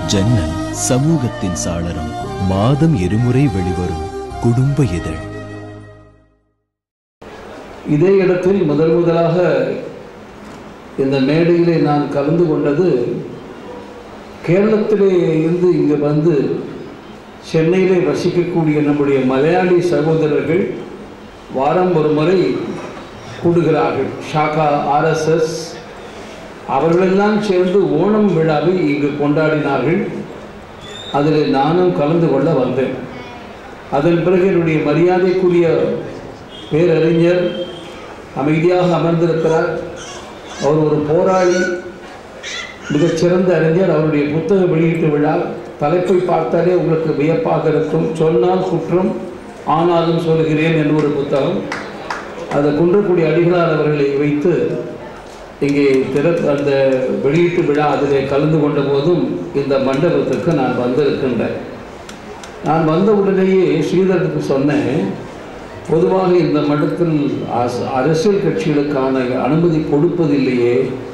ஜன்னல் சமூகத்தின் சாளரம் மாதம் இருமுறை வெளிவரும் குடும்ப இதழ் இதே இடத்தில் முதல் முதலாக இந்த மேடையிலே நான் கலந்து கொண்டது கேரளத்திலே இருந்து இங்கே வந்து சென்னையிலே வசிக்கக்கூடிய நம்முடைய மலையாளி சகோதரர்கள் வாரம் ஒரு முறை கூடுகிறார்கள் ஷாக்கா ஆர்எஸ்எஸ் அவர்களெல்லாம் சேர்ந்து ஓணம் விழாவை இங்கு கொண்டாடினார்கள் அதில் நானும் கலந்து கொள்ள வந்தேன் அதன் பிறகு என்னுடைய மரியாதைக்குரிய பேரறிஞர் அமைதியாக அமர்ந்திருக்கிறார் அவர் ஒரு போராளி மிகச்சிறந்த அறிஞர் அவருடைய புத்தக வெளியீட்டு விழா தலைப்பை பார்த்தாலே உங்களுக்கு வியப்பாக இருக்கும் சொன்னால் குற்றம் ஆனாலும் சொல்கிறேன் என்று ஒரு புத்தகம் அதை குன்றக்குடி அடிகளார் அவர்களை வைத்து இங்கே திற அந்த வெளியீட்டு விழா அதிலே கலந்து கொண்ட போதும் இந்த மண்டபத்திற்கு நான் வந்திருக்கின்றேன் நான் வந்த உடனேயே ஸ்ரீதருக்கு சொன்னேன் பொதுவாக இந்த மண்டலத்தில் அஸ்- அரசியல் கட்சிகளுக்கான அனுமதி கொடுப்பதில்லையே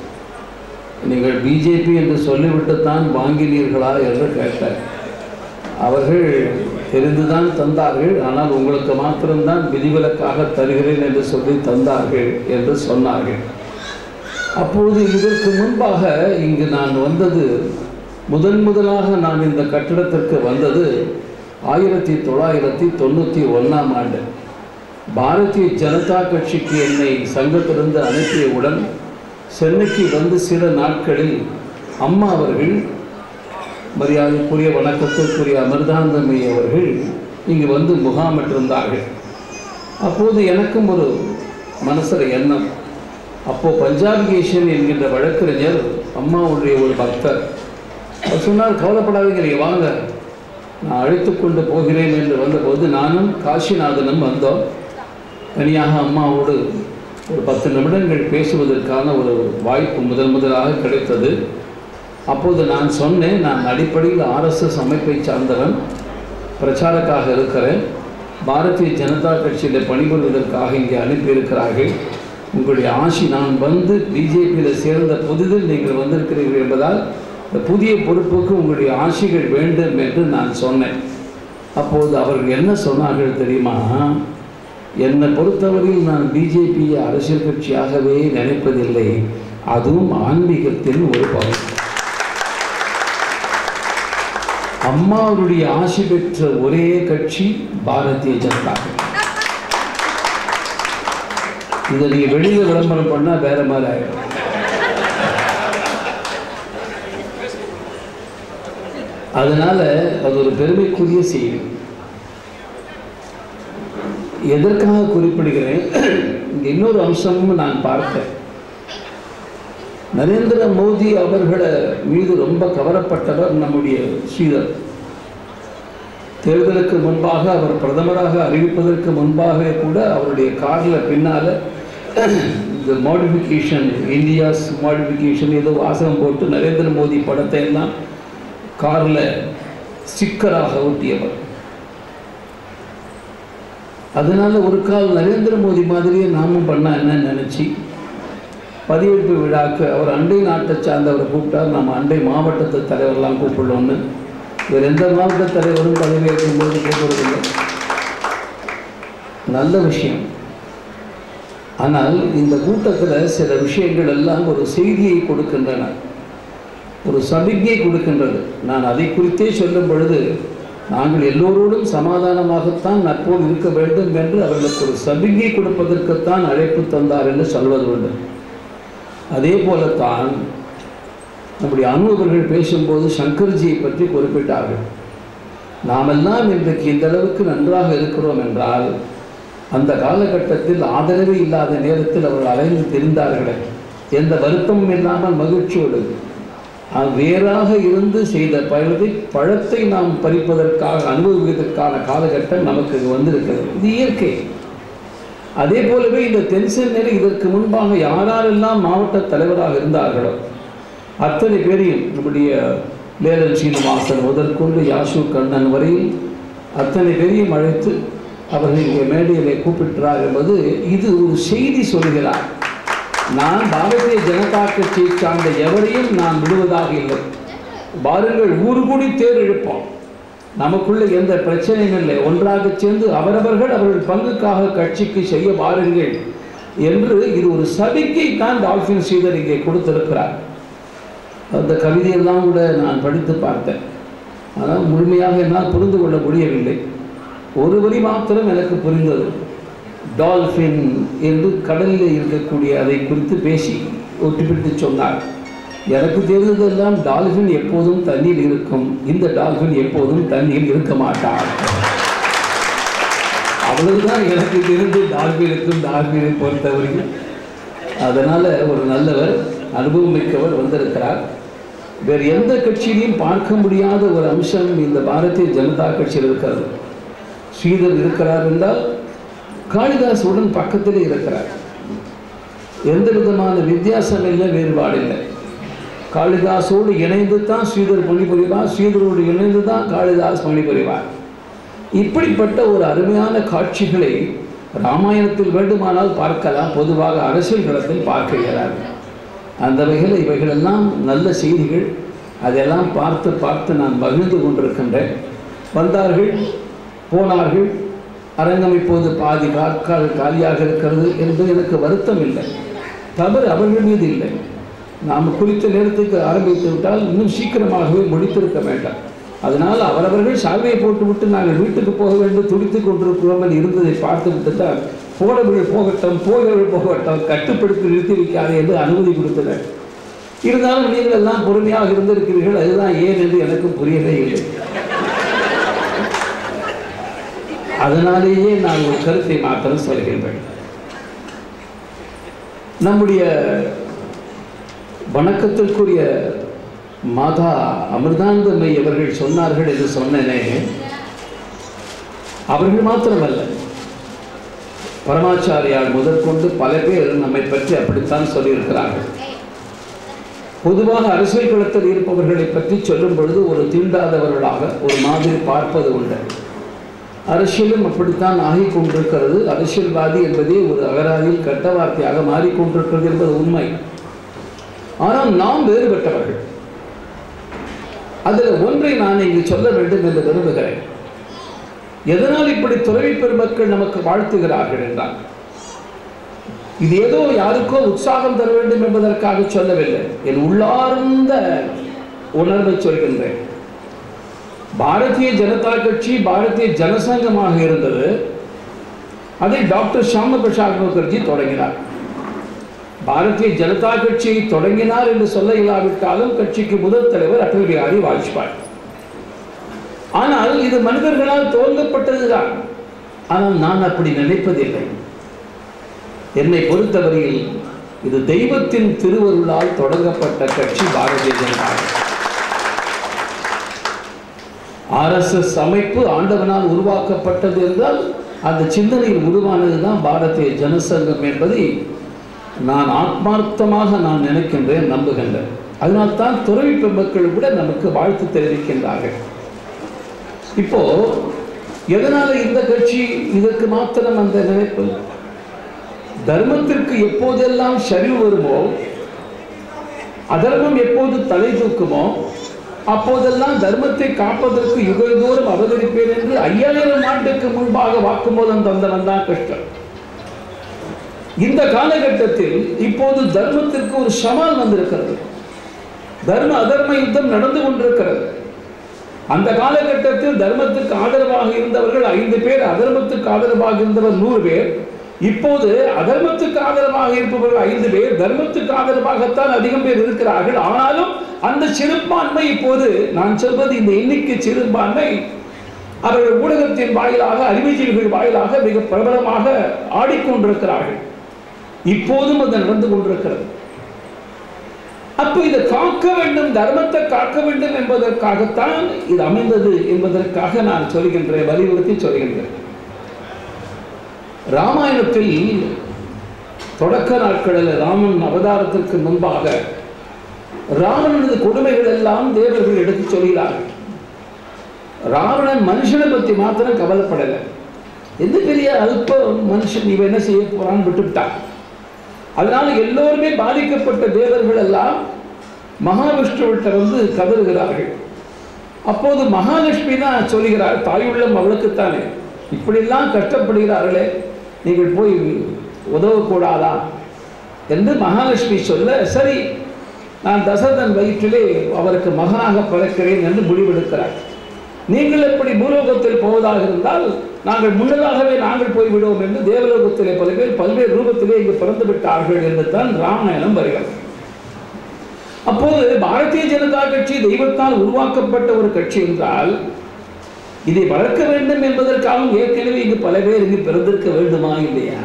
நீங்கள் பிஜேபி என்று சொல்லிவிட்டுத்தான் வாங்கினீர்களா என்று கேட்டார் அவர்கள் தெரிந்துதான் தந்தார்கள் ஆனால் உங்களுக்கு மாத்திரம்தான் விதிவிலக்காக தருகிறேன் என்று சொல்லி தந்தார்கள் என்று சொன்னார்கள் அப்பொழுது இதற்கு முன்பாக இங்கு நான் வந்தது முதன் முதலாக நான் இந்த கட்டிடத்திற்கு வந்தது ஆயிரத்தி தொள்ளாயிரத்தி தொண்ணூற்றி ஒன்றாம் ஆண்டு பாரதிய ஜனதா கட்சிக்கு என்னை சங்கத்திலிருந்து அனுப்பியவுடன் சென்னைக்கு வந்து சில நாட்களில் அம்மா அவர்கள் மரியாதைக்குரிய வணக்கத்திற்குரிய அமிர்தானந்தமி அவர்கள் இங்கு வந்து முகாமிட்டிருந்தார்கள் அப்போது எனக்கும் ஒரு மனசில் எண்ணம் அப்போது பஞ்சாப் கேஷன் என்கின்ற வழக்கறிஞர் அம்மாவுடைய ஒரு பக்தர் அவர் சொன்னார் கவலைப்படாதீங்க நீங்க வாங்க நான் அழைத்து கொண்டு போகிறேன் என்று வந்தபோது நானும் காசிநாதனும் வந்தோம் தனியாக அம்மாவோடு ஒரு பத்து நிமிடங்கள் பேசுவதற்கான ஒரு வாய்ப்பு முதல் முதலாக கிடைத்தது அப்போது நான் சொன்னேன் நான் அடிப்படையில் ஆர்எஸ்எஸ் அமைப்பை சார்ந்தவன் பிரச்சாரக்காக இருக்கிறேன் பாரதிய ஜனதா கட்சியில் பணிபுரிவதற்காக இங்கே அனுப்பியிருக்கிறார்கள் உங்களுடைய ஆசி நான் வந்து பிஜேபியில் சேர்ந்த புதிதில் நீங்கள் வந்திருக்கிறீர்கள் என்பதால் இந்த புதிய பொறுப்புக்கு உங்களுடைய ஆசிகள் வேண்டும் என்று நான் சொன்னேன் அப்போது அவர்கள் என்ன சொன்னார்கள் தெரியுமா என்னை பொறுத்தவரையில் நான் பிஜேபியை அரசியல் கட்சியாகவே நினைப்பதில்லை அதுவும் ஆன்மீகத்தின் ஒரு பகுதி அம்மாவுடைய ஆசி பெற்ற ஒரே கட்சி பாரதிய ஜனதா கட்சி இதை நீங்க வெளியில விளம்பரம் பண்ணா வேற மாதிரி ஆயிடும் அதனால அது ஒரு பெருமைக்குரிய செய்தி எதற்காக குறிப்பிடுகிறேன் இங்க இன்னொரு அம்சமும் நான் பார்த்தேன் நரேந்திர மோடி அவர்களை மீது ரொம்ப கவரப்பட்டவர் நம்முடைய ஸ்ரீதர் தேர்தலுக்கு முன்பாக அவர் பிரதமராக அறிவிப்பதற்கு முன்பாக கூட அவருடைய காரில் பின்னால் இந்த மாடிஃபிகேஷன் இந்தியாஸ் மாடிஃபிகேஷன் ஏதோ வாசகம் போட்டு நரேந்திர மோடி படத்தை எல்லாம் காரில் ஸ்டிக்கராக ஒட்டியவர் அதனால ஒரு கால் நரேந்திர மோடி மாதிரியே நாமும் பண்ண என்னன்னு நினச்சி பதிவெடுப்பு விழாக்கு அவர் அண்டை நாட்டை சார்ந்தவரை கூப்பிட்டார் நம்ம அண்டை மாவட்டத்து தலைவர்லாம் கூப்பிடணும்னு வேறு எந்த மாவட்ட தலைவரும் பதவியேற்கும் போது கூப்பிடுறதில்லை நல்ல விஷயம் ஆனால் இந்த கூட்டத்தில் சில விஷயங்கள் எல்லாம் ஒரு செய்தியை கொடுக்கின்றன ஒரு சமிக்ஞை கொடுக்கின்றது நான் அதை குறித்தே சொல்லும் பொழுது நாங்கள் எல்லோரோடும் சமாதானமாகத்தான் நட்போடு இருக்க வேண்டும் என்று அவர்களுக்கு ஒரு சமிக்ஞை கொடுப்பதற்குத்தான் அழைப்பு தந்தார் என்று சொல்வது உண்டு அதே போலத்தான் நம்முடைய அனுபவர்கள் பேசும்போது சங்கர்ஜியை பற்றி குறிப்பிட்டார்கள் நாமெல்லாம் இன்றைக்கு இந்த அளவுக்கு நன்றாக இருக்கிறோம் என்றால் அந்த காலகட்டத்தில் ஆதரவே இல்லாத நேரத்தில் அவர்கள் அலைந்து திரிந்தார்களே எந்த வருத்தமும் இல்லாமல் மகிழ்ச்சியோடு அது வேறாக இருந்து செய்த பழத்தை பழத்தை நாம் பறிப்பதற்காக அனுபவிப்பதற்கான காலகட்டம் நமக்கு வந்திருக்கிறது இது இயற்கை அதே போலவே இந்த தென்சென்னையில் இதற்கு முன்பாக யாரெல்லாம் மாவட்ட தலைவராக இருந்தார்களோ அத்தனை பேரையும் நம்முடைய லேலன் சீனிவாசன் முதற்கொண்டு யாசு கண்ணன் வரையில் அத்தனை பேரையும் அழைத்து அவர்கள் இங்கே மேடையிலே கூப்பிட்டார் என்பது இது ஒரு செய்தி சொல்கிறார் நான் பாரதிய ஜனதா கட்சியை சார்ந்த எவரையும் நான் விடுவதாக இல்லை வாருங்கள் ஊர் கூடி தேர் இழுப்போம் நமக்குள்ள எந்த பிரச்சனையும் இல்லை ஒன்றாக சேர்ந்து அவரவர்கள் அவர்கள் பங்குக்காக கட்சிக்கு செய்ய வாருங்கள் என்று இது ஒரு சபிக்கை தான் டால்பின் ஸ்ரீதர் இங்கே கொடுத்திருக்கிறார் அந்த கவிதையெல்லாம் கூட நான் படித்து பார்த்தேன் ஆனால் முழுமையாக என்னால் புரிந்து கொள்ள முடியவில்லை ஒரு வரி மாத்திரம் எனக்கு புரிந்தது டால்ஃபின் என்று கடலில் இருக்கக்கூடிய அதை குறித்து பேசி ஒட்டிப்பிட்டு சொன்னார் எனக்கு தெரிந்ததெல்லாம் டால்ஃபின் எப்போதும் தண்ணீர் இருக்கும் இந்த டால்ஃபின் எப்போதும் தண்ணீர் இருக்க மாட்டார் அவ்வளவுதான் எனக்கு தெரிந்து டால்பினுக்கும் டால்பினை பொறுத்தவரைக்கும் அதனால ஒரு நல்லவர் அனுபவம் மிக்கவர் வந்திருக்கிறார் வேறு எந்த கட்சியிலையும் பார்க்க முடியாத ஒரு அம்சம் இந்த பாரதிய ஜனதா கட்சியில் இருக்கிறது ஸ்ரீதர் இருக்கிறார் என்றால் காளிதாசுடன் பக்கத்திலே இருக்கிறார் எந்த விதமான வித்தியாசம் இல்லை வேறுபாடு இல்லை காளிதாசோடு இணைந்து தான் ஸ்ரீதர் பணிபுரிவார் ஸ்ரீதரோடு இணைந்து தான் காளிதாஸ் பணிபுரிவார் இப்படிப்பட்ட ஒரு அருமையான காட்சிகளை ராமாயணத்தில் வேண்டுமானால் பார்க்கலாம் பொதுவாக அரசியல் களத்தில் பார்க்க இயலாது அந்த வகையில் இவைகளெல்லாம் நல்ல செய்திகள் அதெல்லாம் பார்த்து பார்த்து நான் மகிழ்ந்து கொண்டிருக்கின்றேன் வந்தார்கள் போனார்கள் அரங்கம் இப்போது பாதி கால் காலியாக இருக்கிறது என்று எனக்கு வருத்தம் இல்லை தவறு அவர்கள் மீது இல்லை நாம் குறித்த நேரத்துக்கு ஆரம்பித்து விட்டால் இன்னும் சீக்கிரமாகவே முடித்திருக்க வேண்டாம் அதனால் அவரவர்கள் சால்வையை போட்டுவிட்டு நாங்கள் வீட்டுக்கு போக வேண்டும் துடித்துக் கொண்டிருக்கிறோம் என்று இருந்ததை பார்த்து விட்டுத்தான் போனவர்கள் போகட்டும் போகிறவர்கள் போகட்டும் கட்டுப்படுத்தி நிறுத்தி வைக்காது என்று அனுமதி கொடுத்தனர் இருந்தாலும் நீங்கள் எல்லாம் பொறுமையாக இருந்திருக்கிறீர்கள் அதுதான் ஏன் என்று எனக்கும் புரியவே இல்லை அதனாலேயே நான் ஒரு கருத்தை மாத்திரம் சொல்கின்றேன் நம்முடைய வணக்கத்திற்குரிய மாதா அமிர்தாந்தமை அவர்கள் சொன்னார்கள் என்று சொன்னேனே அவர்கள் மாத்திரமல்ல பரமாச்சாரியார் முதற்கொண்டு பல பேர் நம்மை பற்றி அப்படித்தான் சொல்லியிருக்கிறார்கள் பொதுவாக அரசியல் களத்தில் இருப்பவர்களை பற்றி சொல்லும் பொழுது ஒரு தீண்டாதவர்களாக ஒரு மாதிரி பார்ப்பது உண்டு அரசியலும் அப்படித்தான் ஆகிக் கொண்டிருக்கிறது அரசியல்வாதி என்பதே ஒரு அகராதியில் கெட்ட வார்த்தையாக மாறிக்கொண்டிருக்கிறது என்பது உண்மை ஆனால் நாம் வேறுபட்டவர்கள் அதில் ஒன்றை நான் இங்கு சொல்ல வேண்டும் என்று விரும்புகிறேன் எதனால் இப்படி துறவி பெருமக்கள் நமக்கு வாழ்த்துகிறார்கள் என்றால் இது ஏதோ யாருக்கோ உற்சாகம் தர வேண்டும் என்பதற்காக சொல்லவில்லை என் உள்ளார்ந்த உணர்வை சொல்கின்றேன் பாரதிய ஜனதா கட்சி பாரதிய ஜனசங்கமாக இருந்தது அதை டாக்டர் ஷாம பிரசாத் முகர்ஜி தொடங்கினார் பாரதிய ஜனதா கட்சியை தொடங்கினார் என்று சொல்ல இல்லாவிட்டாலும் கட்சிக்கு முதல் தலைவர் அடல் பிகாரி வாஜ்பாய் ஆனால் இது மனிதர்களால் துவங்கப்பட்டதுதான் ஆனால் நான் அப்படி நினைப்பதில்லை என்னை பொறுத்தவரையில் இது தெய்வத்தின் திருவருளால் தொடங்கப்பட்ட கட்சி பாரதிய ஜனதா ஆர்எஸ்எஸ் அமைப்பு ஆண்டவனால் உருவாக்கப்பட்டது என்றால் அந்த சிந்தனையில் உருவானது தான் பாரதிய ஜனசங்கம் என்பதை நான் ஆத்மார்த்தமாக நான் நினைக்கின்றேன் நம்புகின்றேன் அதனால்தான் துறவி பெருமக்கள் கூட நமக்கு வாழ்த்து தெரிவிக்கின்றார்கள் இப்போ எதனால இந்த கட்சி இதற்கு மாத்திரம் அந்த நினைப்பு தர்மத்திற்கு எப்போதெல்லாம் சரிவு வருமோ அதர்மம் எப்போது தலை தூக்குமோ அப்போதெல்லாம் தர்மத்தை காப்பதற்கு யுகதோறும் அவதரிப்பேன் என்று ஐயாயிரம் ஆண்டுக்கு முன்பாக வாக்குமூலம் தந்தவன் தான் கிருஷ்ணன் இந்த காலகட்டத்தில் இப்போது தர்மத்திற்கு ஒரு சவால் வந்திருக்கிறது தர்ம அதர்ம யுத்தம் நடந்து கொண்டிருக்கிறது அந்த காலகட்டத்தில் தர்மத்துக்கு ஆதரவாக இருந்தவர்கள் ஐந்து பேர் அதர்மத்துக்கு ஆதரவாக இருந்தவர் நூறு பேர் இப்போது அதர்மத்துக்கு ஆதரவாக இருப்பவர்கள் ஐந்து பேர் தர்மத்துக்கு ஆதரவாகத்தான் அதிகம் பேர் இருக்கிறார்கள் ஆனாலும் அந்த சிறுபான்மை இப்போது நான் சொல்வது இந்த எண்ணிக்கை சிறுபான்மை அவர்கள் ஊடகத்தின் வாயிலாக அறிவுஜீவிகள் வாயிலாக மிக பிரபலமாக ஆடிக்கொண்டிருக்கிறார்கள் இப்போதும் அது நடந்து கொண்டிருக்கிறது அப்ப இதை காக்க வேண்டும் தர்மத்தை காக்க வேண்டும் என்பதற்காகத்தான் இது அமைந்தது என்பதற்காக நான் சொல்கின்றேன் வலியுறுத்தி சொல்கின்றேன் ராமாயணத்தில் தொடக்க நாட்களில் ராமன் அவதாரத்திற்கு முன்பாக ராவணனது கொடுமைகள் எல்லாம் தேவர்கள் எடுத்து சொல்கிறார்கள் ராவணன் மனுஷனை பற்றி மாத்திரம் கவலைப்படலை எந்த பெரிய அல்ப மனுஷன் இவன் என்ன செய்ய போறான்னு விட்டுவிட்டான் அதனால எல்லோருமே பாதிக்கப்பட்ட தேவர்கள் எல்லாம் மகாவிஷ்ணுவிட்ட வந்து கதறுகிறார்கள் அப்போது மகாலட்சுமி தான் சொல்லுகிறார் தாயுள்ளம் அவளுக்குத்தானே இப்படியெல்லாம் கஷ்டப்படுகிறார்களே நீங்கள் போய் உதவக்கூடாதா என்று மகாலட்சுமி சொல்ல சரி நான் தசரதன் வயிற்றிலே அவருக்கு மகனாக பிறக்கிறேன் என்று முடிவெடுக்கிறார் நீங்கள் எப்படி பூலோகத்தில் போவதாக இருந்தால் நாங்கள் முன்னதாகவே நாங்கள் போய் விடுவோம் என்று தேவலோகத்திலே பல பேர் பல்வேறு ரூபத்திலே இங்கு பிறந்து விட்டார்கள் என்று தான் ராமாயணம் வருகிறது அப்போது பாரதிய ஜனதா கட்சி தெய்வத்தால் உருவாக்கப்பட்ட ஒரு கட்சி என்றால் இதை வளர்க்க வேண்டும் என்பதற்காகவும் ஏற்கனவே இங்கு பல பேர் இங்கு பிறந்திருக்க வேண்டுமா இல்லையா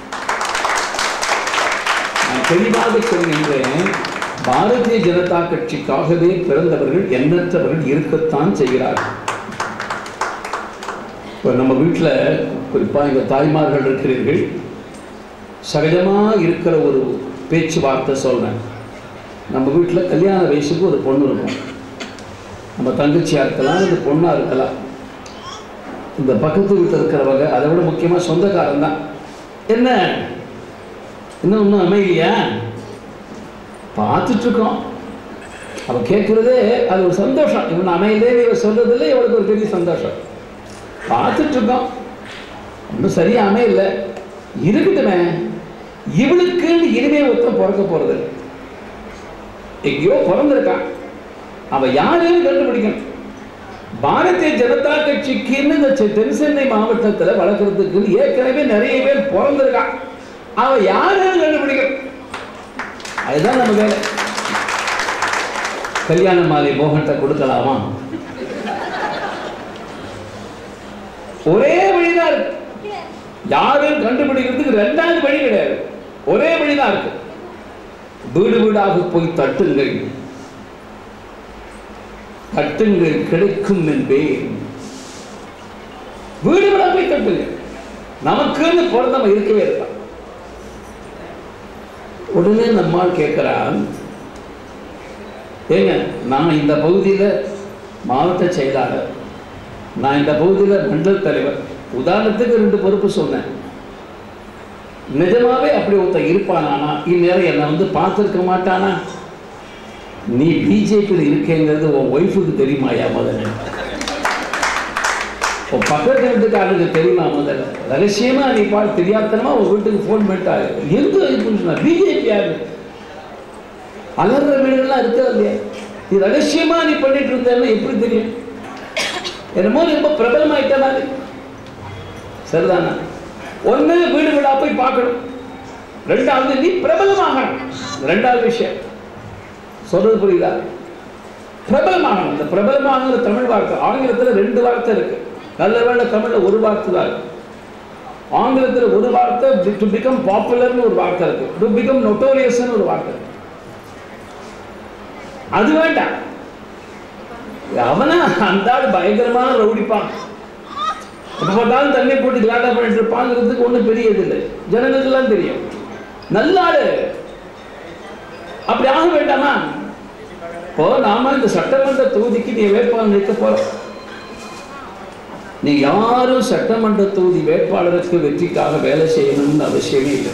நான் தெளிவாக சொல்கின்றேன் பாரதிய ஜனதா கட்சிக்காகவே பிறந்தவர்கள் எண்ணற்றவர்கள் இருக்கத்தான் செய்கிறார்கள் இப்போ நம்ம வீட்டில் குறிப்பாக எங்கள் தாய்மார்கள் இருக்கிறீர்கள் சகஜமாக இருக்கிற ஒரு பேச்சுவார்த்தை சொல்கிறேன் நம்ம வீட்டில் கல்யாண வயசுக்கு ஒரு பொண்ணு இருக்கும் நம்ம தங்கச்சியாக இருக்கலாம் இது பொண்ணாக இருக்கலாம் இந்த பக்கத்து வீட்டில் இருக்கிறவங்க அதை விட முக்கியமாக சொந்தக்காரன் தான் என்ன இன்னும் இன்னும் அமைதியா பார்த்துட்டு இருக்கோம் அவ கேட்குறதே அது ஒரு சந்தோஷம் இவன் அமையலே இவ சொல்றதுல இவளுக்கு ஒரு பெரிய சந்தோஷம் பார்த்துட்டு இருக்கோம் ஒன்றும் சரியா அமையல இருக்கட்டுமே இவளுக்குன்னு இனிமே ஒருத்தன் பிறக்க போறது எங்கேயோ பிறந்திருக்கான் அவ யாரையும் கண்டுபிடிக்கணும் பாரதிய ஜனதா கட்சிக்குன்னு இந்த செ- தென் சென்னை மாவட்டத்தில் வளர்க்கறதுக்கு ஏற்கனவே நிறைய பேர் பிறந்திருக்கான் அவ யாரையும் கண்டுபிடிக்கணும் அதுதான் நம்ம வேலை கல்யாண மாலை மோகன்கிட்ட கொடுக்கலாமா ஒரே வழிதான் இருக்கு யாரும் கண்டுபிடிக்கிறதுக்கு ரெண்டாவது வழி கிடையாது ஒரே வழிதான் இருக்கு வீடு வீடாக போய் தட்டுங்கள் தட்டுங்கள் கிடைக்கும் என்பேன் வீடு வீடா போய் தட்டுங்க நமக்குன்னு பிறந்தவன் இருக்கவே இருக்கான் உடனே நம்மால் கேட்கிறான் ஏங்க நான் இந்த பகுதியில் மாவட்ட செயலாளர் நான் இந்த பகுதியில் மண்டல் தலைவர் உதாரணத்துக்கு ரெண்டு பொறுப்பு சொன்னேன் நிஜமாவே அப்படி ஒருத்தன் இருப்பானானா இந்நேரம் என்னை வந்து பார்த்துருக்க மாட்டானா நீ பிஜேபியில் இருக்கேங்கிறது உன் ஒய்ஃபுக்கு தெரியுமாயா முதல்ல உன் பக்கத்து வீட்டுக்காரனுக்கு தெரியுமா முதல்ல ரகசியமா நீ பாட்டு தெரியாதனமா உன் வீட்டுக்கு ஃபோன் பண்ணிட்டாரு எங்க இது சொன்னா பிஜேபி யாரு அலற வீடுகள்லாம் இருக்காது இல்லையா நீ ரகசியமா நீ பண்ணிட்டு இருந்தேன்னு எப்படி தெரியும் என்னமோ நீ ரொம்ப பிரபலமாயிட்ட மாதிரி சரிதானா ஒண்ணு வீடு வீடா போய் பார்க்கணும் ரெண்டாவது நீ பிரபலமாகணும் ரெண்டாவது விஷயம் சொல்றது புரியுதா பிரபலமாகணும் இந்த பிரபலமாகிற தமிழ் வார்த்தை ஆங்கிலத்தில் ரெண்டு வார்த்தை இருக்கு நல்ல வேளை தமிழ்ல ஒரு வார்த்தை தான் இருக்கு ஆங்கிலத்தில் ஒரு வார்த்தை டு பிகம் பாப்புலர்னு ஒரு வார்த்தை இருக்கு டு பிகம் நொட்டோரியஸ்னு ஒரு வார்த்தை இருக்கு அது வேண்டாம் அவனா அந்த ஆள் பயங்கரமான ரவுடிப்பான் எப்ப பார்த்தாலும் தண்ணி போட்டு கிளாட்டா பண்ணிட்டு இருப்பாங்கிறதுக்கு ஒண்ணும் பெரியது இல்லை ஜனங்களுக்கெல்லாம் தெரியும் நல்ல ஆளு அப்படி ஆக வேண்டாமா இப்போ நாம இந்த சட்டமன்ற தொகுதிக்கு நீ வேட்பாளர் நிற்க போறோம் நீ யாரும் சட்டமன்ற தொகுதி வேட்பாளருக்கு வெற்றிக்காக வேலை செய்யணும்னு அவசியமே இல்லை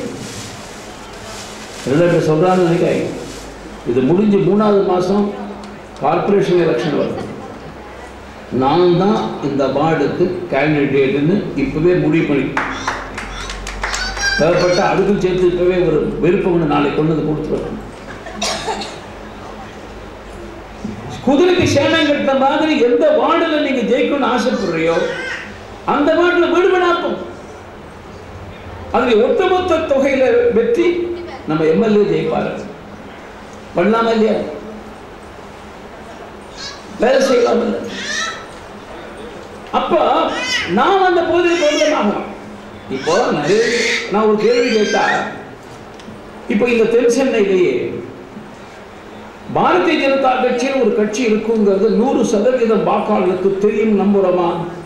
ரெண்டு சொல்றான்னு நினைக்கிறேன் இது முடிஞ்சு மூணாவது மாசம் கார்ப்பரேஷன் எலெக்ஷன் வருது நான் தான் இந்த வார்டுக்கு கேண்டிடேட்னு இப்பவே முடிவு பண்ணி தேவைப்பட்ட அதுக்கும் சேர்த்து இப்பவே ஒரு விருப்பம் நாளைக்கு கொண்டு வந்து கொடுத்துருவேன் குதிரைக்கு சேனம் கட்ட மாதிரி எந்த வார்டுல நீங்க ஜெயிக்கணும்னு ஆசைப்படுறியோ அந்த வார்டுல விடுபடாப்போம் அதுல ஒட்டுமொத்த தொகையில வெற்றி நம்ம எம்எல்ஏ ஜெயிப்பாரு பண்ணலாமா இல்லையா வேலை செய்யலாம் இல்ல அப்ப நாம் அந்த பகுதியில் பிரபலமாகலாம் இப்போ நிறைய நான் ஒரு கேள்வி கேட்டா இப்போ இந்த தென் சென்னையிலேயே பாரதிய ஜனதா கட்சியில் ஒரு கட்சி இருக்குங்கிறது நூறு சதவீதம் வாக்காளருக்கு தெரியும் நம்புறோமா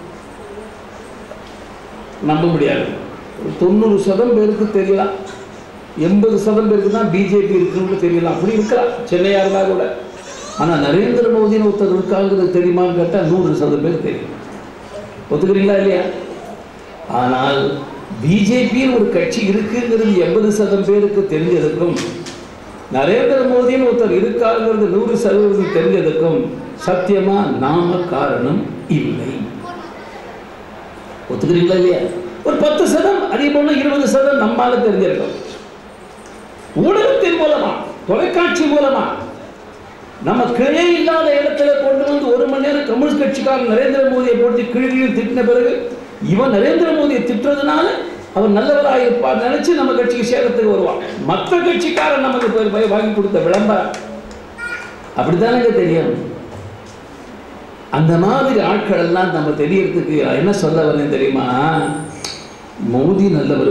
நம்ப முடியாது ஒரு தொண்ணூறு சதம் பேருக்கு தெரியலாம் எண்பது சதம் பேருக்கு தான் பிஜேபி இருக்குன்னு தெரியலாம் அப்படி இருக்கலாம் சென்னையா இருந்தா கூட ஆனா நரேந்திர மோடின்னு ஒருத்தர் இருக்காங்கிறது தெரியுமான்னு கேட்டா நூறு சதம் பேர் தெரியும் ஒத்துக்கிறீங்களா இல்லையா ஆனால் பிஜேபியில் ஒரு கட்சி இருக்குங்கிறது எண்பது சதம் பேருக்கு தெரிஞ்சதுக்கும் நரேந்திர மோடின்னு ஒருத்தர் இருக்காருங்கிறது நூறு சதவீதம் தெரிஞ்சதுக்கும் சத்தியமா நாம காரணம் இல்லை ஒத்துக்கிறீங்களா இல்லையா ஒரு பத்து சதம் அதே போல இருபது சதம் நம்மால தெரிஞ்சிருக்கோம் ஊடகத்தின் மூலமா தொலைக்காட்சி மூலமா நம்ம கிளே இல்லாத இடத்துல கொண்டு வந்து ஒரு மணி நேரம் கம்யூனிஸ்ட் கட்சிக்காரன் நரேந்திர மோடியை போட்டு கிழி திட்டின பிறகு இவன் நரேந்திர மோடியை திட்டுறதுனால அவர் நல்லவராக இருப்பார் நினைச்சு நம்ம கட்சிக்கு சேரத்துக்கு வருவான் மற்ற கட்சிக்காரன் நமக்கு போய் போய் வாங்கி கொடுத்த விளம்பரம் அப்படித்தானங்க தெரியும் அந்த மாதிரி ஆட்கள் எல்லாம் நம்ம தெரியறதுக்கு என்ன சொல்ல வரேன் தெரியுமா மோதி நல்லவர்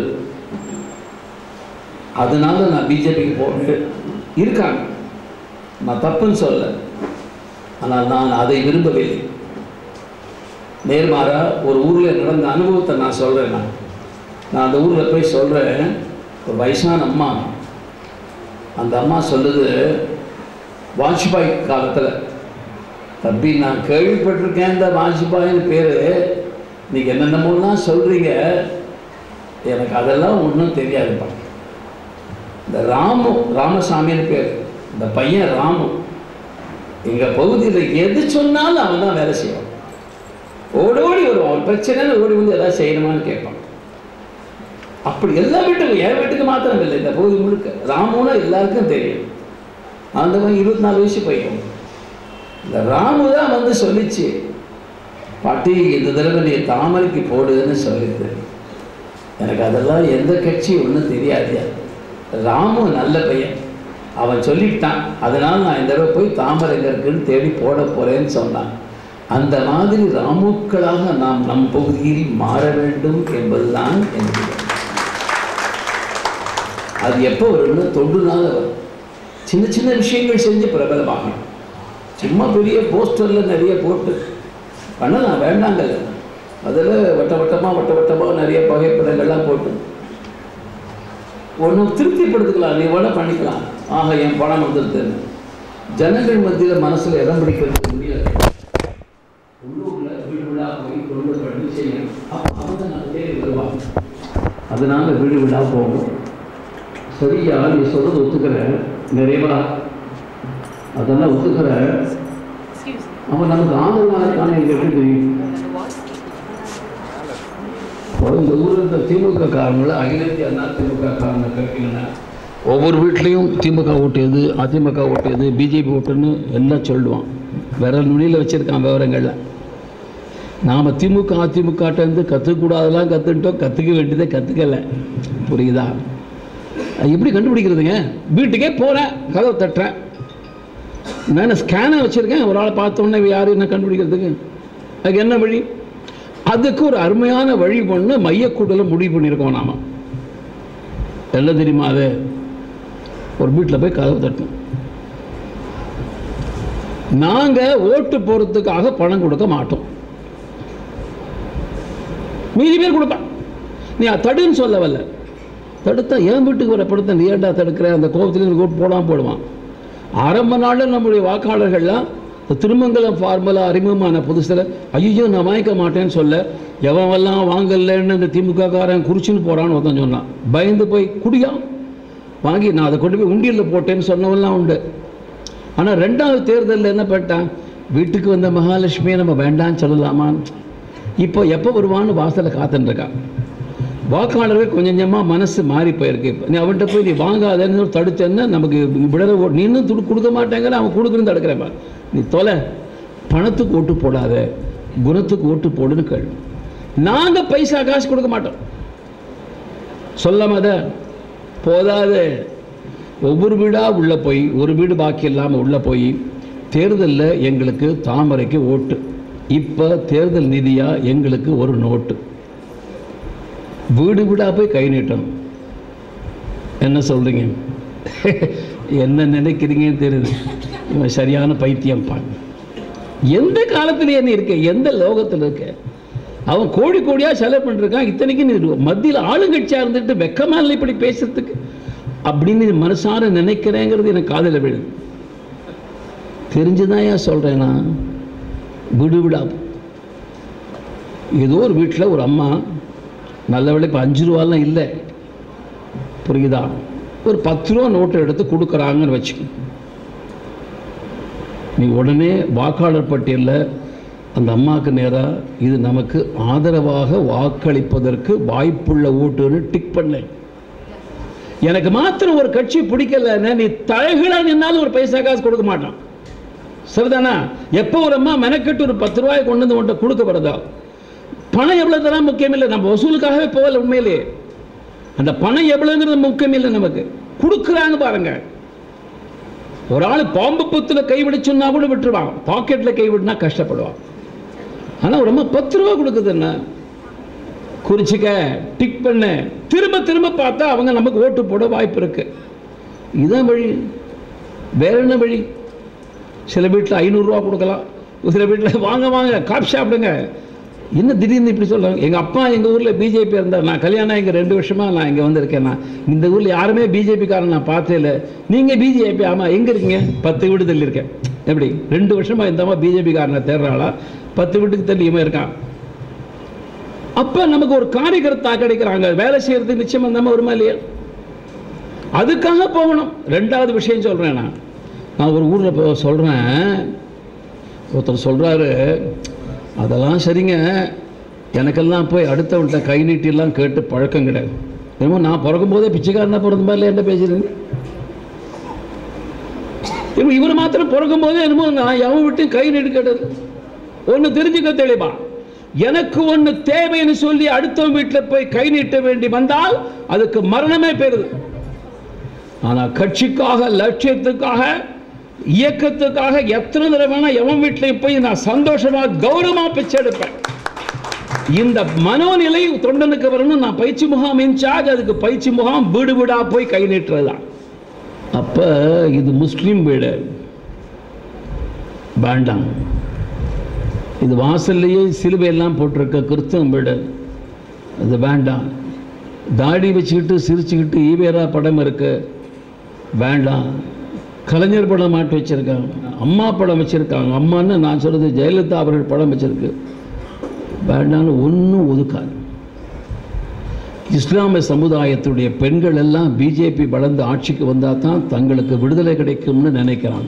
அதனால நான் பிஜேபிக்கு போறேன் இருக்காங்க நான் தப்புன்னு சொல்ல ஆனால் நான் அதை விரும்பவில்லை நேர்மாறா ஒரு ஊரில் நடந்த அனுபவத்தை நான் சொல்கிறேன் நான் நான் அந்த ஊரில் போய் சொல்கிறேன் ஒரு வயசான அம்மா அந்த அம்மா சொல்லுது வாஜ்பாய் காலத்தில் தம்பி நான் கேள்விப்பட்டிருக்கேன் இந்த வாஜ்பாயின்னு பேர் நீங்கள் என்னென்னமோலாம் சொல்கிறீங்க எனக்கு அதெல்லாம் ஒன்றும் தெரியாதுப்பா இந்த ராமு ராமசாமின்னு பேர் இந்த பையன் ராமு எங்கள் பகுதியில் எது சொன்னாலும் அவன் தான் வேலை செய்வான் ஓடி ஓடி வருவான் அவன் பிரச்சனைன்னு ஓடி வந்து எதாவது செய்யணுமான்னு கேட்பான் அப்படி எல்லா வீட்டுக்கும் என் வீட்டுக்கு மாத்திரம் இல்லை இந்த பகுதி முழுக்க ராமுன்னா எல்லாருக்கும் தெரியும் அந்த மாதிரி இருபத்தி நாலு வயசு பையன் இந்த ராமு தான் வந்து சொல்லிச்சு பாட்டி இந்த தடவை நீ தாமரைக்கு போடுன்னு சொல்லிட்டு எனக்கு அதெல்லாம் எந்த கட்சி ஒன்றும் தெரியாது ராமு நல்ல பையன் அவன் சொல்லிட்டான் அதனால் நான் இந்த தடவை போய் தாமரை எங்க இருக்குன்னு தேடி போட போறேன்னு சொன்னான் அந்த மாதிரி ராமுக்களாக நாம் நம் பகுதியில் மாற வேண்டும் என்பதுதான் என்னுடைய அது எப்போ வரும்னு தொண்டுனால வரும் சின்ன சின்ன விஷயங்கள் செஞ்சு பிரபலமாகணும் சும்மா பெரிய போஸ்டரில் நிறைய போட்டு பண்ணலாம் வேண்டாங்கல்ல அதில் வட்ட வட்டமாக வட்ட வட்டமாக நிறைய புகைப்படங்கள்லாம் போட்டு ஒன்று திருப்திப்படுத்திக்கலாம் நீ வேணா பண்ணிக்கலாம் ஆக என் பணம் வந்துருதுன்னு ஜனங்கள் மத்தியில் மனசில் இடம் பிடிக்கிறதுக்கு முடியாது உள்ளூரில் வீடு விழா போய் கொண்டு பண்ணி செய்யணும் அப்போ அவங்க நாலு பேர் வருவாங்க அதனால வீடு விழா போகும் சரியா நீ சொல்றது ஒத்துக்கிற நிறைவா அதெல்லாம் ஒத்துக்கிற Excuse me. அவன் நமக்கு ஆதரவாக இருக்கான்னு எனக்கு எப்படி தெரியும் இப்போ இந்த ஊரில் இருந்த திமுக காரங்களை அகில இந்திய அண்ணா திமுக காரங்க கேட்டீங்கன்னா ஒவ்வொரு வீட்லேயும் திமுக ஓட்டியது அதிமுக ஓட்டியது பிஜேபி ஓட்டுன்னு எல்லாம் சொல்லுவான் விரல் நுனியில் வச்சுருக்கான் விவரங்களில் நாம் திமுக அதிமுகட்டேருந்து கற்றுக்கூடாதெல்லாம் கற்றுக்கிட்டோம் கற்றுக்க வேண்டியதை கற்றுக்கலை புரியுதா அது எப்படி கண்டுபிடிக்கிறதுங்க வீட்டுக்கே போகிறேன் கதவை தட்டுறேன் நான் ஸ்கேனை வச்சுருக்கேன் ஒரு ஆளை பார்த்த உடனே யார் என்ன கண்டுபிடிக்கிறதுக்கு அதுக்கு என்ன வழி அதுக்கு ஒரு அருமையான வழி பண்ணு மையக்கூடல முடிவு பண்ணியிருக்கோம் நாம எல்லாம் தெரியுமா அது ஒரு வீட்டில் போய் கதவு தட்டணும் நாங்கள் ஓட்டு போகிறதுக்காக பணம் கொடுக்க மாட்டோம் மீதி பேர் கொடுப்பான் நீ அதை தடுன்னு சொல்ல வரல தடுத்தா என் வீட்டுக்கு வர படுத்த நீ ஏன்டா தடுக்கிற அந்த கோபத்தில் ஓட்டு போடாமல் போடுவான் ஆரம்ப நாளில் நம்முடைய வாக்காளர்கள்லாம் இந்த திருமங்கலம் ஃபார்முலா அறிமுகமான புதுசில் ஐயோ நான் வாங்கிக்க மாட்டேன்னு சொல்ல எவன்வெல்லாம் வாங்கலன்னு இந்த திமுக காரன் குறிச்சின்னு போகிறான்னு ஒருத்தன் சொன்னான் பயந்து போய் குடியா வாங்கி நான் அதை கொண்டு போய் உண்டியலில் போட்டேன்னு சொன்னவெல்லாம் உண்டு ஆனால் ரெண்டாவது தேர்தலில் என்ன பண்ணிட்டான் வீட்டுக்கு வந்த மகாலட்சுமியை நம்ம வேண்டான்னு சொல்லலாமா இப்போ எப்போ வருவான்னு வாசலில் காத்துன்னு இருக்கான் வாக்காளர்கள் கொஞ்சம் கொஞ்சமாக மனசு மாறி போயிருக்கு இப்போ நீ அவன்கிட்ட போய் நீ வாங்காதன்னு தடுச்சேன்னா நமக்கு விடலை நீ இன்னும் துடு கொடுக்க மாட்டேங்கிற அவன் கொடுக்குறேன்னு தடுக்கிறேன் பாரு. நீ தொலை பணத்துக்கு ஓட்டு போடாத குணத்துக்கு ஓட்டு போடுன்னு கேள் நாங்கள் பைசா காசு கொடுக்க மாட்டோம் சொல்லாமத போதாது ஒவ்வொரு வீடாக உள்ளே போய் ஒரு வீடு பாக்கி இல்லாமல் உள்ளே போய் தேர்தலில் எங்களுக்கு தாமரைக்கு ஓட்டு இப்போ தேர்தல் நிதியாக எங்களுக்கு ஒரு நோட்டு வீடு வீடாக போய் கை நீட்டணும் என்ன சொல்கிறீங்க என்ன நினைக்கிறீங்கன்னு தெரியுது இவன் சரியான பைத்தியம் பான் எந்த காலத்துல நீ இருக்க எந்த லோகத்தில் இருக்க அவன் கோடி கோடியாக செலவு பண்ணிருக்கான் இத்தனைக்கு நீ மத்தியில் ஆளுங்கட்சியாக இருந்துட்டு வெக்கமா இல்லை இப்படி பேசுறதுக்கு அப்படின்னு நீ மனசார நினைக்கிறேங்கிறது எனக்கு காதில் விழுது தெரிஞ்சுதான் ஏன் சொல்கிறேன் நான் வீடு விடா ஏதோ ஒரு வீட்டில் ஒரு அம்மா நல்ல வேளை இப்போ அஞ்சு ரூபாலாம் இல்லை புரியுதா ஒரு பத்து ரூபா நோட்டை எடுத்து கொடுக்குறாங்கன்னு வச்சுக்கோ நீ உடனே வாக்காளர் பட்டியலில் அந்த அம்மாவுக்கு நேராக இது நமக்கு ஆதரவாக வாக்களிப்பதற்கு வாய்ப்புள்ள ஓட்டுன்னு டிக் பண்ண எனக்கு மாத்திரம் ஒரு கட்சி பிடிக்கலன்னா நீ தலைகீழா நின்னாலும் ஒரு பைசா காசு கொடுக்க மாட்டான் சரிதானா எப்போ ஒரு அம்மா மெனக்கெட்டு ஒரு பத்து ரூபாய் கொண்டு வந்து உன்ட்ட கொடுக்க வருதோ பணம் எவ்வளவு தரா முக்கியம் இல்லை நம்ம வசூலுக்காகவே போகல உண்மையிலே அந்த பணம் எவ்வளவுங்கிறது முக்கியம் இல்லை நமக்கு கொடுக்குறாங்க பாருங்க ஒரு ஆள் பாம்பு புத்துல கை விடுச்சுன்னா கூட விட்டுருவான் பாக்கெட்ல கை விடுனா கஷ்டப்படுவான் ஆனா ஒரு அம்மா பத்து ரூபா கொடுக்குது என்ன குறிச்சிக்க டிக் பண்ண திரும்ப திரும்ப பார்த்தா அவங்க நமக்கு ஓட்டு போட வாய்ப்பு இருக்கு இதுதான் வழி வேற என்ன வழி சில வீட்டில் ஐநூறுரூவா கொடுக்கலாம் சில வீட்டில் வாங்க வாங்க காப்பி சாப்பிடுங்க என்ன திடீர்னு இப்படி சொல்கிறாங்க எங்கள் அப்பா எங்கள் ஊரில் பிஜேபி இருந்தார் நான் கல்யாணம் இங்கே ரெண்டு வருஷமாக நான் இங்கே வந்திருக்கேன் நான் இந்த ஊரில் யாருமே பிஜேபிக்காரன் நான் பார்த்தே இல்லை நீங்கள் பிஜேபி ஆமாம் எங்கே இருக்கீங்க பத்து வீடு தள்ளி இருக்கேன் எப்படி ரெண்டு வருஷமாக இந்த அம்மா பிஜேபிக்காரனை தேடுறாளா பத்து வீட்டுக்கு தள்ளி இவன் இருக்கான் அப்போ நமக்கு ஒரு காரியகர்த்தா கிடைக்கிறாங்க வேலை செய்யறதுக்கு நிச்சயம் அந்த வருமா இல்லையா அதுக்காக போகணும் ரெண்டாவது விஷயம் சொல்கிறேன் நான் நான் ஒரு ஊரில் இப்போ சொல்கிறேன் ஒருத்தர் சொல்கிறாரு அதெல்லாம் சரிங்க எனக்கெல்லாம் போய் அடுத்தவன்கிட்ட கை நீட்டிலாம் கேட்டு பழக்கம் கிடையாது என்னமோ நான் பிறக்கும் போதே பிச்சைக்காரனா பிறந்த மாதிரி என்ன பேசுறீங்க இப்போ இவர் மாத்திரம் பிறக்கும் போதே என்னமோ நான் எவன் விட்டு கை நீட்டு கேட்டது ஒன்று தெரிஞ்சுக்க தெளிவா எனக்கு ஒன்று தேவைன்னு சொல்லி அடுத்தவன் வீட்டில் போய் கை நீட்ட வேண்டி வந்தால் அதுக்கு மரணமே பெறுது ஆனால் கட்சிக்காக லட்சியத்துக்காக இயக்கத்துக்காக எத்தனை தடவை வேணா எவன் வீட்டிலையும் போய் நான் சந்தோஷமா கௌரவமா பிச்சை எடுப்பேன் இந்த மனோநிலை தொண்டனுக்கு வரணும் நான் பயிற்சி முகாம் இன்சார்ஜ் அதுக்கு பயிற்சி முகாம் வீடு வீடா போய் கை நீட்டுறது தான் அப்ப இது முஸ்லீம் வீடு வேண்டாம் இது வாசல்லையே சிலுவையெல்லாம் போட்டிருக்க கிறிஸ்தவம் வீடு அது வேண்டாம் தாடி வச்சுக்கிட்டு சிரிச்சுக்கிட்டு ஈவேரா படம் இருக்கு வேண்டாம் கலைஞர் படம் மாட்டி வச்சிருக்காங்க அம்மா படம் வச்சிருக்காங்க அம்மான்னு நான் சொல்றது ஜெயலலிதா அவர்கள் படம் வச்சிருக்கு வேண்டாம்னு ஒன்றும் ஒதுக்காது இஸ்லாமிய சமுதாயத்துடைய பெண்கள் எல்லாம் பிஜேபி வளர்ந்து ஆட்சிக்கு வந்தால் தான் தங்களுக்கு விடுதலை கிடைக்கும்னு நினைக்கிறாங்க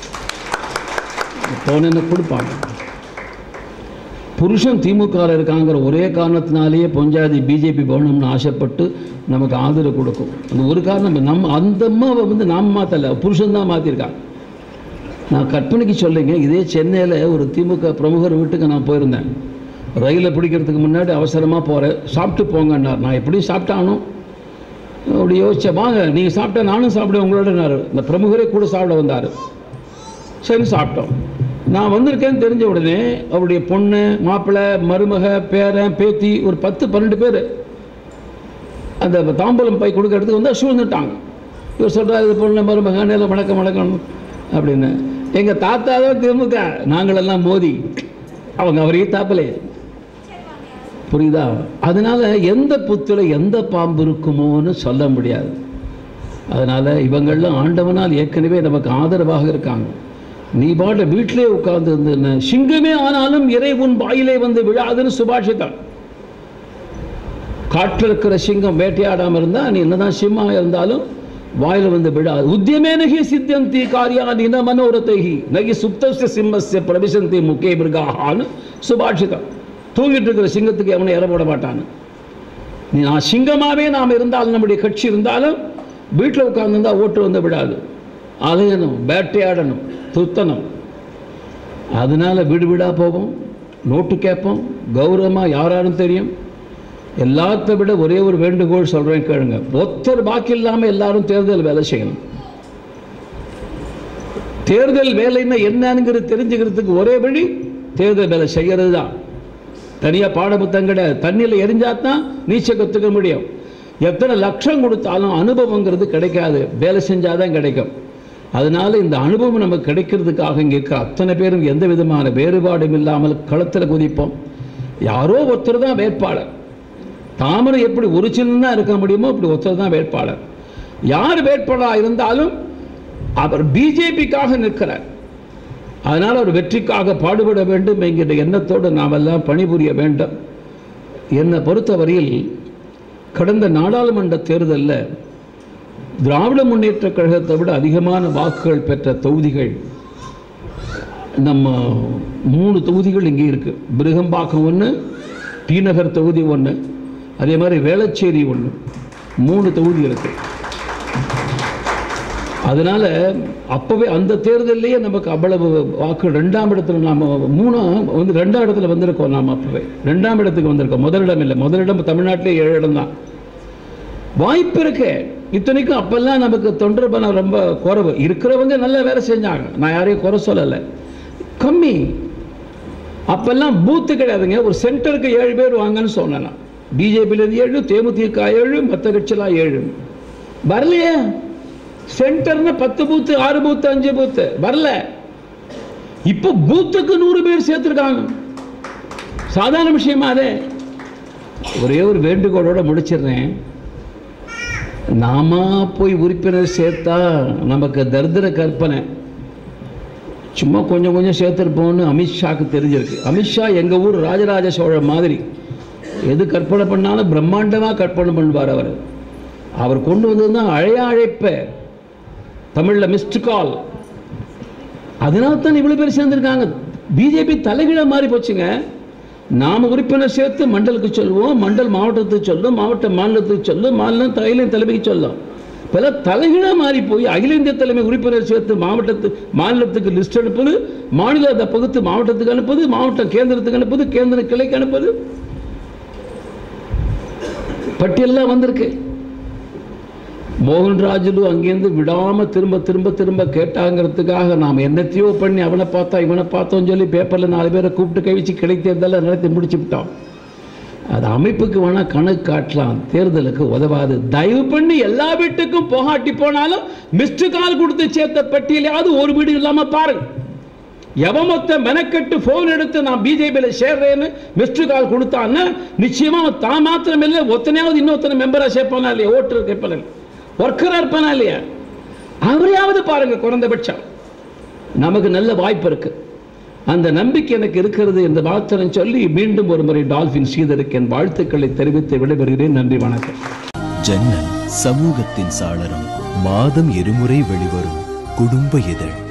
போன கொடுப்பாங்க புருஷன் திமுக இருக்காங்கிற ஒரே காரணத்தினாலேயே பொஞ்சாதி பிஜேபி போகணும்னு ஆசைப்பட்டு நமக்கு ஆதரவு கொடுக்கும் அந்த ஒரு காரணம் நம்ம அந்த அம்மாவை வந்து நாம் மாற்றல புருஷன் தான் மாற்றிருக்காங்க நான் கற்பனைக்கு சொல்லுங்க இதே சென்னையில் ஒரு திமுக பிரமுகர் வீட்டுக்கு நான் போயிருந்தேன் ரயிலை பிடிக்கிறதுக்கு முன்னாடி அவசரமாக போகிறேன் சாப்பிட்டு போங்கன்னார் நான் எப்படியும் சாப்பிட்டானும் அப்படி யோசிச்சேன் வாங்க நீங்கள் சாப்பிட்டா நானும் சாப்பிடுவேன் உங்களோடனாரு இந்த பிரமுகரே கூட சாப்பிட வந்தார் சரி சாப்பிட்டோம் நான் வந்திருக்கேன்னு தெரிஞ்ச உடனே அவருடைய பொண்ணு மாப்பிள்ளை மருமக பேரன் பேத்தி ஒரு பத்து பன்னெண்டு பேர் அந்த தாம்பூலம் பை கொடுக்கறதுக்கு வந்து சூழ்ந்துட்டாங்க இவர் சொல்கிறார் இது பொண்ணு மருமக நேர வணக்கம் வணக்கம் அப்படின்னு எங்கள் தாத்தா தான் திமுக நாங்களெல்லாம் மோதி அவங்க அவரையும் தாப்பலையே புரியுதா அதனால எந்த புத்துல எந்த பாம்பு இருக்குமோன்னு சொல்ல முடியாது அதனால இவங்கெல்லாம் ஆண்டவனால் ஏற்கனவே நமக்கு ஆதரவாக இருக்காங்க நீ பாட்ட வீட்டிலே உட்கார்ந்து இருந்தேன்னு சிங்கமே ஆனாலும் இறை உன் வாயிலே வந்து விழாதுன்னு சுபாஷித்தான் காட்டில் இருக்கிற சிங்கம் வேட்டையாடாம இருந்தா நீ என்னதான் சிம்மா இருந்தாலும் வாயில வந்து விழாது உத்தியமே நகி சித்தியந்தி காரியானி ந மனோரதைஹி நகி சுப்தஸ்ய சிம்மஸ்ய பிரவிசந்தி முக்கே மிருகான்னு சுபாஷிதம் தூங்கிட்டு இருக்கிற சிங்கத்துக்கு எவனை இற போட மாட்டான்னு நீ நான் சிங்கமாவே நாம் இருந்தாலும் நம்முடைய கட்சி இருந்தாலும் வீட்டில் உட்கார்ந்துருந்தா ஓட்டு வந்து விடாது அலையணும் வேட்டையாடணும் துத்தணும் அதனால வீடு வீடாக போவோம் நோட்டு கேட்போம் கௌரவமாக யாராரும் தெரியும் எல்லாத்த விட ஒரே ஒரு வேண்டுகோள் சொல்கிறேன் கேளுங்க ஒருத்தர் பாக்கி இல்லாமல் எல்லாரும் தேர்தல் வேலை செய்யணும் தேர்தல் வேலைன்னா என்னங்கிறது தெரிஞ்சுக்கிறதுக்கு ஒரே வழி தேர்தல் வேலை செய்கிறது தான் தனியாக பாடப்புத்தகம் கிடையாது தண்ணியில் எரிஞ்சா தான் நீச்சல் கற்றுக்க முடியும் எத்தனை லட்சம் கொடுத்தாலும் அனுபவங்கிறது கிடைக்காது வேலை செஞ்சால் தான் கிடைக்கும் அதனால இந்த அனுபவம் நமக்கு கிடைக்கிறதுக்காக இங்கே இருக்கிற அத்தனை பேரும் எந்த விதமான வேறுபாடும் இல்லாமல் களத்தில் குதிப்போம் யாரோ ஒருத்தர் தான் வேட்பாளர் தாமரை எப்படி ஒரு சின்ன இருக்க முடியுமோ அப்படி ஒருத்தர் தான் வேட்பாளர் யார் வேட்பாளராக இருந்தாலும் அவர் பிஜேபிக்காக நிற்கிறார் அதனால் அவர் வெற்றிக்காக பாடுபட வேண்டும் என்கிற எண்ணத்தோடு நாம் எல்லாம் பணிபுரிய வேண்டும் என்னை பொறுத்தவரையில் கடந்த நாடாளுமன்ற தேர்தலில் திராவிட முன்னேற்றக் கழகத்தை விட அதிகமான வாக்குகள் பெற்ற தொகுதிகள் நம்ம மூணு தொகுதிகள் இங்கே இருக்கு பிருகம்பாக்கம் ஒன்று டிநகர் தொகுதி ஒன்று அதே மாதிரி வேளச்சேரி ஒன்று மூணு தொகுதி இருக்கு அதனால அப்பவே அந்த தேர்தல்லையே நமக்கு அவ்வளவு வாக்கு ரெண்டாம் இடத்துல நாம மூணா வந்து ரெண்டாம் இடத்துல வந்திருக்கோம் நாம அப்பவே ரெண்டாம் இடத்துக்கு வந்திருக்கோம் முதலிடம் இல்லை முதலிடம் தமிழ்நாட்டிலே ஏழு இடம் தான் வாய்ப்பு இருக்கு இத்தனைக்கும் அப்பெல்லாம் நமக்கு தொண்டர் பலம் ரொம்ப குறைவு இருக்கிறவங்க நல்லா வேலை செஞ்சாங்க நான் யாரையும் குறை சொல்லலை கம்மி அப்பெல்லாம் பூத்து கிடையாதுங்க ஒரு சென்டருக்கு ஏழு பேர் வாங்கன்னு சொன்னேன் நான் பிஜேபியிலேருந்து ஏழு தேமுதிக ஏழு மற்ற கட்சியெல்லாம் ஏழு வரலையே சென்டர்னு பத்து பூத்து ஆறு பூத்து அஞ்சு பூத்து வரல இப்போ பூத்துக்கு நூறு பேர் சேர்த்துருக்காங்க சாதாரண விஷயமா அதே ஒரே ஒரு வேண்டுகோளோட முடிச்சிடுறேன் நாம போய் உறுப்பினர் சேர்த்தா நமக்கு தரித்திர கற்பனை சும்மா கொஞ்சம் கொஞ்சம் சேர்த்துருப்போம்னு அமித்ஷாக்கு தெரிஞ்சிருக்கு அமித்ஷா எங்கள் ஊர் ராஜராஜ சோழன் மாதிரி எது கற்பனை பண்ணாலும் பிரம்மாண்டமாக கற்பனை பண்ணுவார் அவர் அவர் கொண்டு வந்தது தான் அழைய அழைப்ப தமிழில் மிஸ்டு கால் அதனால தான் இவ்வளோ பேர் சேர்ந்துருக்காங்க பிஜேபி தலைகீழ மாறி போச்சுங்க நாம உறுப்பினர் சேர்த்து மண்டலுக்கு சொல்லுவோம் மண்டல் மாவட்டத்துக்கு சொல்லும் மாவட்டம் மாநிலத்துக்கு சொல்லும் மாநிலம் அகில தலைமைக்கு சொல்லும் இப்போல்லாம் தலைகீழாக மாறி போய் அகில இந்திய தலைமை உறுப்பினர் சேர்த்து மாவட்டத்து மாநிலத்துக்கு லிஸ்ட் அனுப்புது மாநிலத்தை பகுத்து மாவட்டத்துக்கு அனுப்புது மாவட்டம் கேந்திரத்துக்கு அனுப்புது கேந்திர கிளைக்கு அனுப்புது பட்டியல்லாம் வந்திருக்கு மோகன்ராஜுலு அங்கேருந்து விடாம திரும்ப திரும்ப திரும்ப கேட்டாங்கிறதுக்காக நாம் என்னத்தையோ பண்ணி அவனை பார்த்தா இவனை பார்த்தோம்னு சொல்லி பேப்பரில் நாலு பேரை கூப்பிட்டு கழிச்சு கிடைத்ததெல்லாம் நடத்தி முடிச்சு விட்டோம் அது அமைப்புக்கு வேணா கணக்கு காட்டலாம் தேர்தலுக்கு உதவாது தயவு பண்ணி எல்லா வீட்டுக்கும் போகாட்டி போனாலும் மிஸ்டு கால் கொடுத்து சேர்த்த பட்டியலையாவது ஒரு வீடு இல்லாம பாருங்க எவன் மொத்த மெனக்கெட்டு ஃபோன் எடுத்து நான் பிஜேபியில் சேர்றேன்னு மிஸ்டு கால் கொடுத்தான்னா நிச்சயமா அவன் தான் மாத்திரம் இல்லை ஒத்தனையாவது இன்னொருத்தனை மெம்பராக சேர்ப்பானா இல்லையா ஓட்டு கேட்பான ஒர்க்கராக இருப்பானா இல்லையா அவரையாவது பாருங்க குறைந்தபட்சம் நமக்கு நல்ல வாய்ப்பு இருக்கு அந்த நம்பிக்கை எனக்கு இருக்கிறது என்று மாத்திரம் சொல்லி மீண்டும் ஒரு முறை டால்பின் ஸ்ரீதருக்கு என் வாழ்த்துக்களை தெரிவித்து விடைபெறுகிறேன் நன்றி வணக்கம் ஜன்னல் சமூகத்தின் சாளரம் மாதம் இருமுறை வெளிவரும் குடும்ப இதழ்